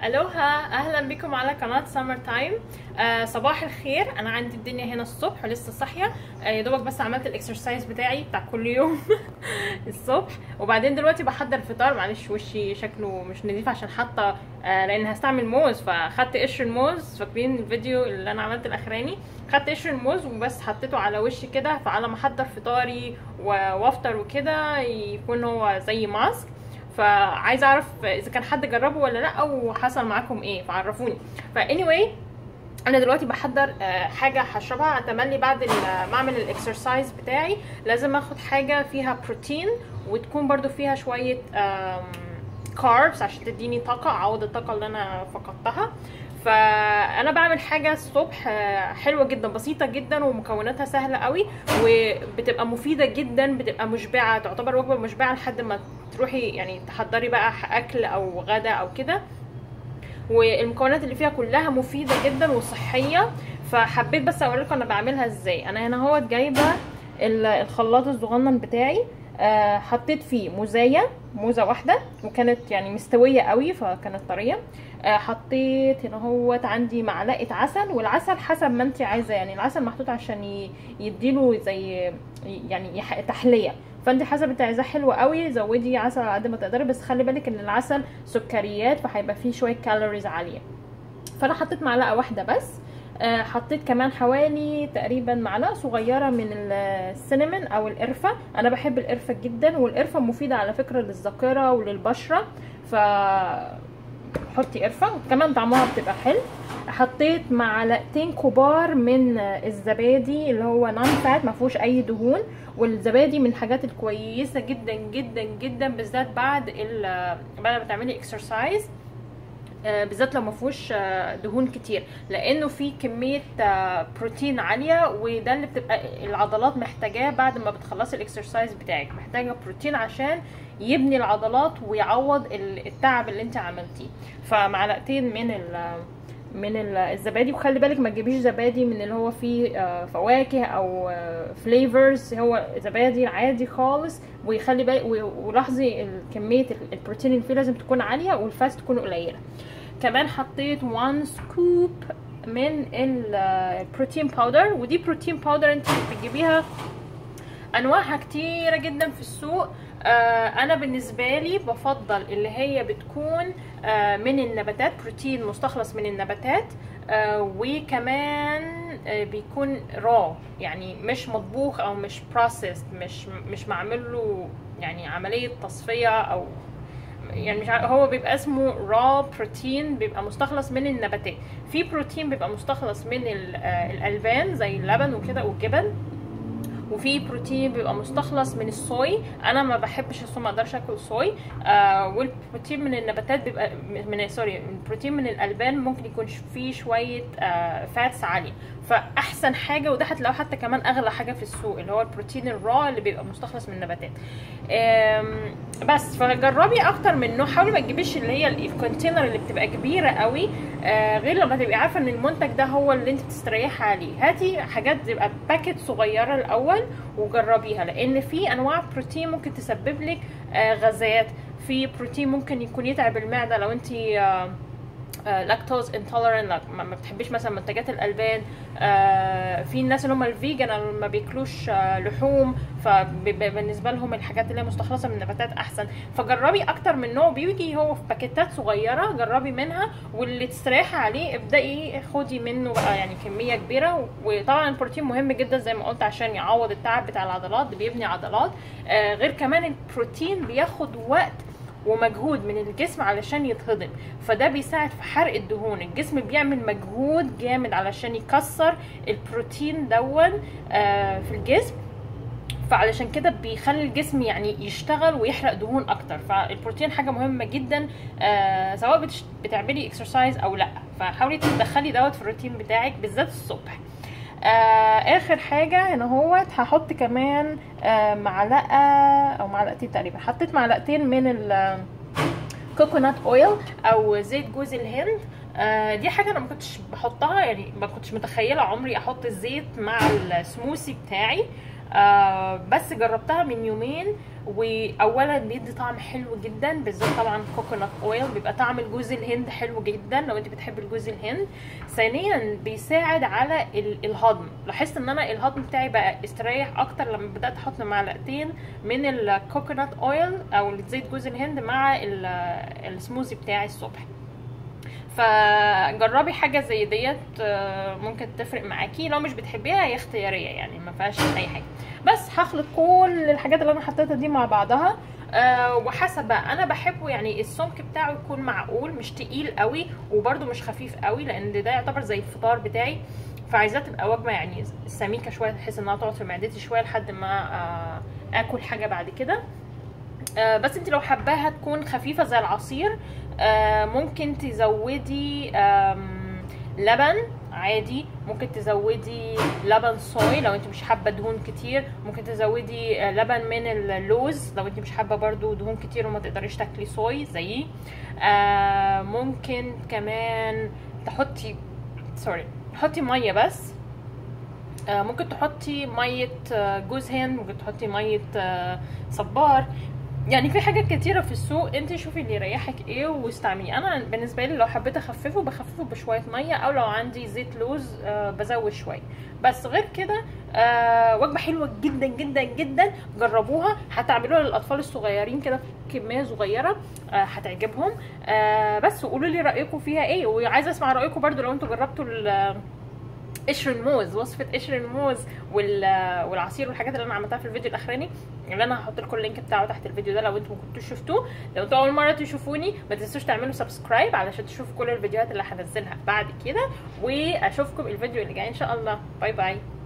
الوها اهلا بكم على قناه سمر تايم آه صباح الخير انا عندي الدنيا هنا الصبح ولسه صاحيه آه يا دوبك بس عملت الاكسرسايز بتاعي بتاع كل يوم الصبح وبعدين دلوقتي بحضر الفطار معلش وشي شكله مش نظيف عشان حاطه آه لان هستعمل موز فاخدت قشر الموز فاكرين الفيديو اللي انا عملت الاخراني خدت قشر الموز وبس حطيته على وشي كده فعلى ما احضر فطاري وافطر وكده يكون هو زي ماسك فعايزه اعرف اذا كان حد جربه ولا لا وحصل معاكم ايه فعرفوني فاني انا دلوقتي بحضر حاجه هشربها اتملي بعد ما اعمل الاكسرسايز بتاعي لازم اخد حاجه فيها بروتين وتكون برضو فيها شويه كاربس عشان تديني طاقه اعوض الطاقه اللي انا فقدتها فانا بعمل حاجه الصبح حلوه جدا بسيطه جدا ومكوناتها سهله قوي وبتبقى مفيده جدا بتبقى مشبعه تعتبر وجبه مشبعه لحد ما تروحي يعني تحضري بقى اكل او غدا او كده والمكونات اللي فيها كلها مفيده جدا وصحيه فحبيت بس اوريكم انا بعملها ازاي انا هنا اهوت جايبه الخلاط الصغنن بتاعي آه حطيت فيه موزايه موزه واحده وكانت يعني مستويه قوي فكانت طريه آه حطيت هنا اهوت عندي معلقه عسل والعسل حسب ما انت عايزه يعني العسل محطوط عشان يديله زي يعني تحليه فانت حسب انت عايزاه حلو قوي زودي عسل على قد ما تقدري بس خلي بالك ان العسل سكريات فهيبقى فيه شويه كالوريز عاليه فانا حطيت معلقه واحده بس آه حطيت كمان حوالي تقريبا معلقه صغيره من السينمون او القرفه انا بحب القرفه جدا والقرفه مفيده على فكره للذاكره وللبشره ف حطي قرفه وكمان طعمها بتبقى حلو حطيت معلقتين كبار من الزبادي اللي هو نون فات ما فيهوش اي دهون والزبادي من الحاجات الكويسه جدا جدا جدا بالذات بعد بعد ما تعملي اكسرسايز بالذات لو ما فيهوش دهون كتير لانه في كميه بروتين عاليه وده اللي بتبقى العضلات محتاجاه بعد ما بتخلصي الاكسرسايز بتاعك محتاجه بروتين عشان يبني العضلات ويعوض التعب اللي انت عملتيه فمعلقتين من من الزبادي وخلي بالك ما تجيبيش زبادي من اللي هو فيه فواكه او فليفرز هو زبادي عادي خالص ويخلي بالك ولاحظي كميه البروتين اللي فيه لازم تكون عاليه والفات تكون قليله كمان حطيت 1 سكوب من البروتين باودر ودي بروتين باودر انت بتجيبيها انواعها كتيره جدا في السوق آه انا بالنسبه لي بفضل اللي هي بتكون آه من النباتات بروتين مستخلص من النباتات آه وكمان بيكون را يعني مش مطبوخ او مش بروسيسد مش مش معمل له يعني عمليه تصفيه او يعني مش هو بيبقى اسمه را بروتين بيبقى مستخلص من النباتات في بروتين بيبقى مستخلص من الالبان زي اللبن وكده والجبن وفي بروتين بيبقى مستخلص من الصوي انا ما بحبش الصوي ما اقدرش اكل صوي آه والبروتين من النباتات بيبقى من سوري البروتين من الالبان ممكن يكون فيه شويه آه فاتس عاليه فاحسن حاجه وده هتلاقوه حتى كمان اغلى حاجه في السوق اللي هو البروتين الرا اللي بيبقى مستخلص من النباتات بس فجربي اكتر من نوع حاولي ما تجيبيش اللي هي الكونتينر اللي بتبقى كبيره قوي آه غير لما تبقي عارفه ان المنتج ده هو اللي انت بتستريحي عليه هاتي حاجات تبقى باكت صغيره الاول وجربيها لان في انواع بروتين ممكن تسبب لك آه غازات في بروتين ممكن يكون يتعب المعده لو انت آه لاكتوز انتولرنت ما بتحبيش مثلا منتجات الالبان آه في الناس اللي هم الفيجن ما بياكلوش آه لحوم فبالنسبه لهم الحاجات اللي هي مستخلصه من النباتات احسن فجربي اكتر من نوع بيجي هو في باكيتات صغيره جربي منها واللي تستريحي عليه ابداي خدي منه بقى يعني كميه كبيره وطبعا البروتين مهم جدا زي ما قلت عشان يعوض التعب بتاع العضلات بيبني عضلات آه غير كمان البروتين بياخد وقت ومجهود من الجسم علشان يتهضم فده بيساعد في حرق الدهون الجسم بيعمل مجهود جامد علشان يكسر البروتين دون آه في الجسم فعلشان كده بيخلي الجسم يعني يشتغل ويحرق دهون اكتر فالبروتين حاجه مهمه جدا آه سواء بتعملي اكسرسايز او لا فحاولي تدخلي دوت في الروتين بتاعك بالذات الصبح آه اخر حاجه هنا اهوت هحط كمان آه معلقه او معلقتين تقريبا حطيت معلقتين من الكوكونات اويل او زيت جوز الهند آه دي حاجه انا ما كنتش بحطها يعني ما كنتش متخيله عمري احط الزيت مع السموسي بتاعي آه بس جربتها من يومين واولا بيدي طعم حلو جدا بالذات طبعا كوكونات اويل بيبقى طعم الجوز الهند حلو جدا لو انت بتحب الجوز الهند ثانيا بيساعد على ال- الهضم لاحظت ان انا الهضم بتاعي بقى استريح اكتر لما بدات احط معلقتين من الكوكونات اويل او زيت جوز الهند مع ال- السموزي بتاعي الصبح فجربي حاجه زي ديت آه، ممكن تفرق معاكي لو مش بتحبيها هي اختياريه يعني ما فيهاش اي حاجه بس هخلط كل الحاجات اللي انا حطيتها دي مع بعضها أه وحسب بقى انا بحبه يعني السمك بتاعه يكون معقول مش تقيل قوي وبرده مش خفيف قوي لان ده يعتبر زي الفطار بتاعي فعايزاه تبقى وجبه يعني سميكه شويه بحيث انها تقعد في معدتي شويه لحد ما آه اكل حاجه بعد كده آه بس انت لو حباها تكون خفيفه زي العصير آه ممكن تزودي آم، لبن عادي ممكن تزودي لبن صوي لو انت مش حابه دهون كتير ممكن تزودي آه، لبن من اللوز لو انت مش حابه برضو دهون كتير وما تقدريش تاكلي صوي زيي آه ممكن كمان تحطي سوري تحطي ميه بس آه، ممكن تحطي ميه آه، جوز هند ممكن تحطي ميه آه، صبار يعني في حاجات كتيرة في السوق انت شوفي اللي يريحك ايه واستعمليه انا بالنسبة لي لو حبيت اخففه بخففه بشوية مية او لو عندي زيت لوز آه بزود شوية بس غير كده آه وجبة حلوة جدا جدا جدا جربوها هتعملوها للاطفال الصغيرين كده كمية صغيرة آه هتعجبهم آه بس وقولوا لي رأيكم فيها ايه وعايزة اسمع رأيكم برضو لو انتوا جربتوا ال- قشر الموز وصفه قشر الموز وال- والعصير والحاجات اللي انا عملتها في الفيديو الاخراني اللي انا هحط لكم اللينك بتاعه تحت الفيديو ده لو انتم ما كنتوش شفتوه لو انتوا اول مره تشوفوني ما تنسوش تعملوا سبسكرايب علشان تشوفوا كل الفيديوهات اللي هنزلها بعد كده واشوفكم الفيديو اللي جاي ان شاء الله باي باي